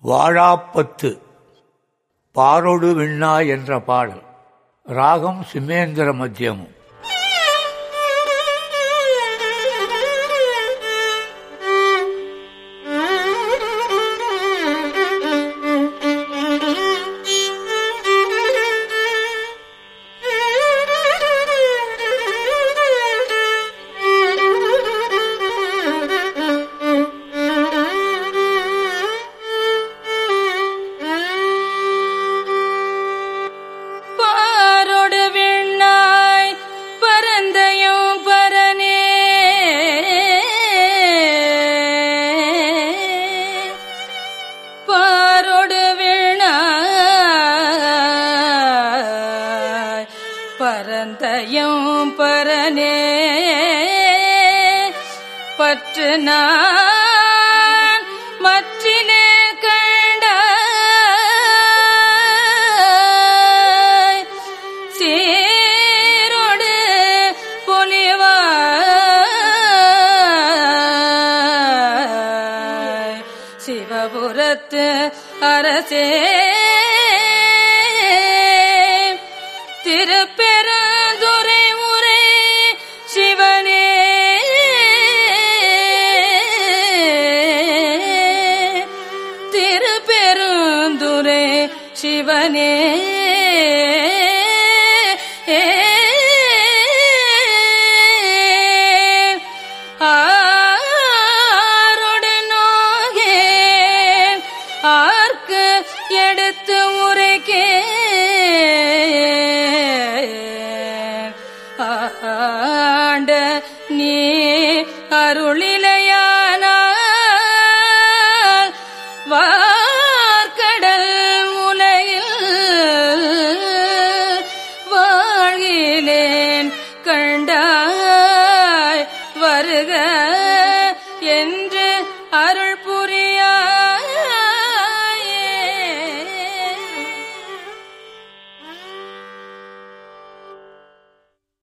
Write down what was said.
வாழாப்பத்து பாரொடு விண்ணா என்ற பாடல் ராகம் சிம்மேந்திர மத்தியமும் பாரொடு விண்ணாய் பரந்தையும் பரனே பாரொடு விண்ணாய் பரந்தையும் பரனே பற்று நான் மற்றிலே கண்டாய் சீரோடு பொலிவாய் சிவபுரத்து அரசே திருப்பெருந்துரை உரை சிவனே திருப்பெருந்துரை சிவனே ஆரோடு நோகே ஆர்க்கு எடுத்து உரைக்கே ஆண்ட நீ அருளிலையானால் வார்க்கடல் உலகில் வாழ்கிலேன் கண்டாய் வருக என்று